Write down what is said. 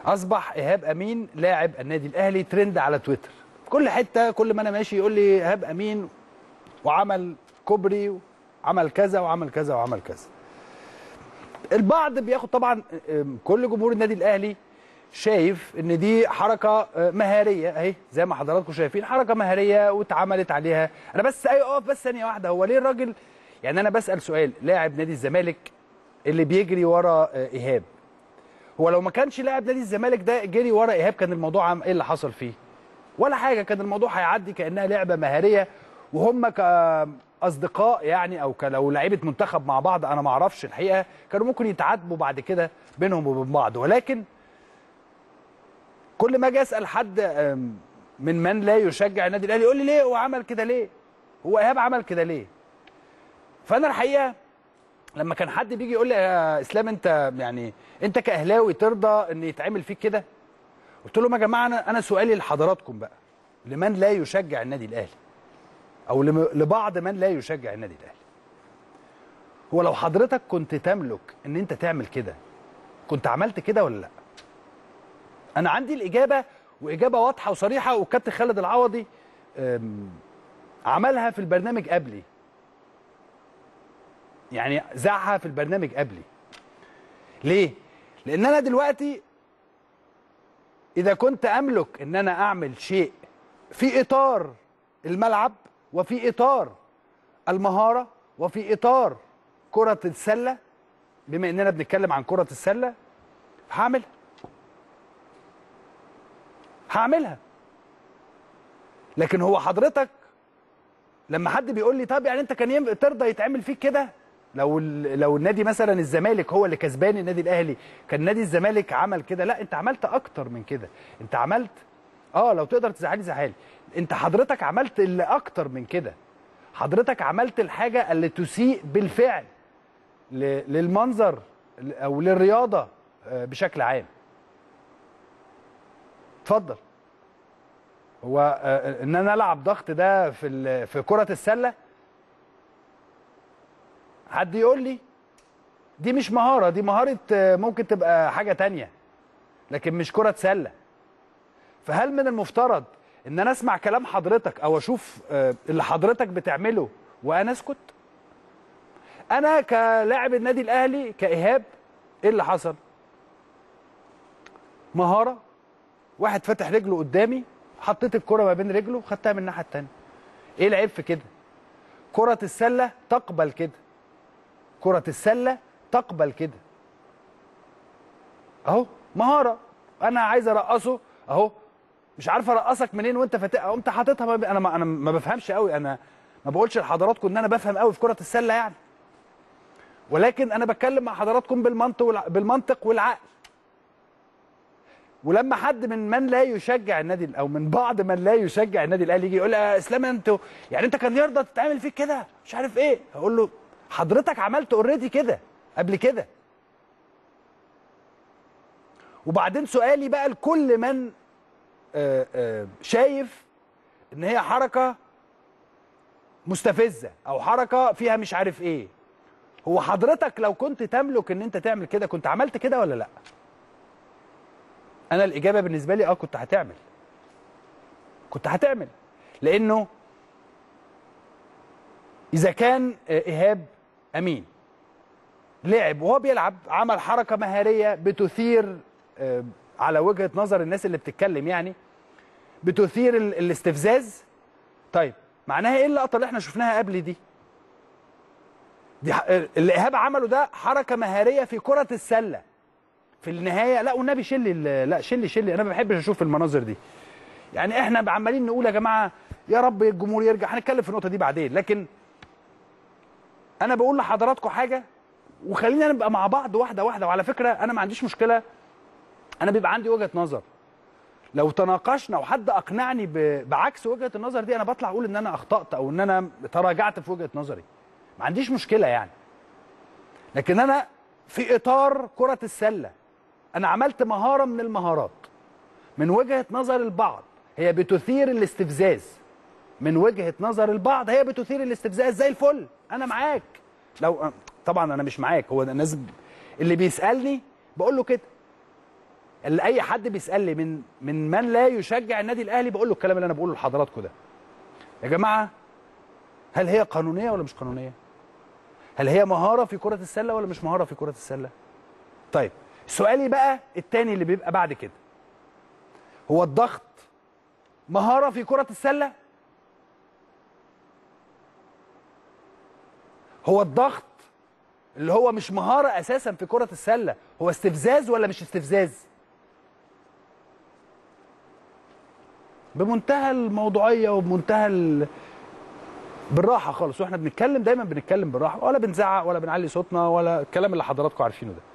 اصبح ايهاب امين لاعب النادي الاهلي ترند على تويتر كل حته كل ما انا ماشي يقول لي ايهاب امين وعمل كوبري وعمل كذا وعمل كذا وعمل كذا البعض بياخد طبعا أم، كل جمهور النادي الاهلي شايف ان دي حركه آه، مهاريه اهي زي ما حضراتكم شايفين حركه مهاريه واتعملت عليها انا بس اي اقف بس ثانيه واحده هو ليه الراجل يعني انا بسال سؤال لاعب نادي الزمالك اللي بيجري ورا آه، ايهاب هو لو ما كانش لاعب نادي الزمالك ده جري ورا ايهاب كان الموضوع عم ايه اللي حصل فيه ولا حاجه كان الموضوع هيعدي كانها لعبه مهاريه وهم كاصدقاء يعني او لو لعيبه منتخب مع بعض انا ما اعرفش الحقيقه كانوا ممكن يتعاتبوا بعد كده بينهم وبين بعض ولكن كل ما اجي اسال حد أم، من من لا يشجع النادي الاهلي يقول لي ليه هو عمل كده ليه هو ايهاب عمل كده ليه فانا الحقيقه لما كان حد بيجي يقول لي يا اسلام انت يعني انت كاهلاوي ترضى ان يتعمل فيك كده قلت لهم يا جماعه انا انا سؤالي لحضراتكم بقى لمن لا يشجع النادي الاهلي او لم- لبعض من لا يشجع النادي الاهلي هو لو حضرتك كنت تملك ان انت تعمل كده كنت عملت كده ولا لا انا عندي الاجابه واجابه واضحه وصريحه والكابتن خالد العوضي أم، عملها في البرنامج قبلي يعني ذاعها في البرنامج قبلي ليه لان انا دلوقتي اذا كنت املك ان انا اعمل شيء في اطار الملعب وفي اطار المهاره وفي اطار كره السله بما اننا بنتكلم عن كره السله هعملها هعملها لكن هو حضرتك لما حد بيقول لي طب يعني انت كان يم- ترضى يتعمل فيك كده لو ال- لو النادي مثلا الزمالك هو اللي كسبان النادي الاهلي كان نادي الزمالك عمل كده لا انت عملت اكتر من كده انت عملت اه لو تقدر تزعلي زعلي انت حضرتك عملت اللي اكتر من كده حضرتك عملت الحاجه اللي تسيء بالفعل ل- للمنظر او للرياضه آه، بشكل عام اتفضل هو آه، ان انا العب ضغط ده في ال- في كره السله حد يقول لي دي مش مهاره دي مهاره آه، ممكن تبقى حاجه تانية لكن مش كره سله فهل من المفترض ان انا اسمع كلام حضرتك او اشوف آه، اللي حضرتك بتعمله وانا اسكت انا كلاعب النادي الاهلي كايهاب ايه اللي حصل مهاره واحد فاتح رجله قدامي حطيت الكره ما بين رجله خدتها من الناحيه الثانيه ايه العيب في كده كره السله تقبل كده كره السله تقبل كده اهو مهاره انا عايز ارقصه اهو مش عارف ارقصك منين وانت فاتح قمت حاططها ما ب- انا ما انا ما بفهمش قوي انا ما بقولش لحضراتكم ان انا بفهم قوي في كره السله يعني ولكن انا بتكلم مع حضراتكم بالمنطق والع... بالمنطق والعقل ولما حد من من لا يشجع النادي او من بعض من لا يشجع النادي الاهلي يجي يقول يا اسلام انتوا يعني انت كان يرضى تتعمل فيك كده مش عارف ايه هقول له حضرتك عملت اوريدي كده قبل كده وبعدين سؤالي بقى لكل من آه، آه، شايف ان هي حركه مستفزه او حركه فيها مش عارف ايه هو حضرتك لو كنت تملك ان انت تعمل كده كنت عملت كده ولا لا انا الاجابه بالنسبه لي اه كنت هتعمل كنت هتعمل لانه اذا كان آه، ايهاب امين لعب وهو بيلعب عمل حركه مهاريه بتثير آه، على وجهه نظر الناس اللي بتتكلم يعني بتثير ال- الاستفزاز طيب معناها ايه اللقطه اللي احنا شفناها قبل دي دي ح- اللي ايهاب عمله ده حركه مهاريه في كره السله في النهايه لا والنبي شيل ال- لا شيل شيل انا ما بحبش اشوف المناظر دي يعني احنا عمالين نقول يا جماعه يا رب الجمهور يرجع هنتكلم في النقطه دي بعدين لكن انا بقول لحضراتكم حاجه وخلينا نبقى مع بعض واحده واحده وعلى فكره انا ما عنديش مشكله انا بيبقى عندي وجهه نظر لو تناقشنا وحد اقنعني ب- بعكس وجهه النظر دي انا بطلع اقول ان انا اخطات او ان انا تراجعت في وجهه نظري ما عنديش مشكله يعني لكن انا في اطار كره السله انا عملت مهاره من المهارات من وجهه نظر البعض هي بتثير الاستفزاز من وجهه نظر البعض هي بتثير الاستفزاز زي الفل انا معاك لو طبعا انا مش معاك هو الناس اللي بيسالني بقول له كده اللي اي حد بيسالني من من من لا يشجع النادي الاهلي بقول له الكلام اللي انا بقوله لحضراتكم ده يا جماعه هل هي قانونيه ولا مش قانونيه هل هي مهاره في كره السله ولا مش مهاره في كره السله طيب سؤالي بقى التاني اللي بيبقى بعد كده هو الضغط مهاره في كره السله هو الضغط اللي هو مش مهاره اساسا في كره السله هو استفزاز ولا مش استفزاز بمنتهى الموضوعيه وبمنتهى ال... بالراحه خالص واحنا بنتكلم دايما بنتكلم بالراحه ولا بنزعق ولا بنعلي صوتنا ولا الكلام اللي حضراتكم عارفينه ده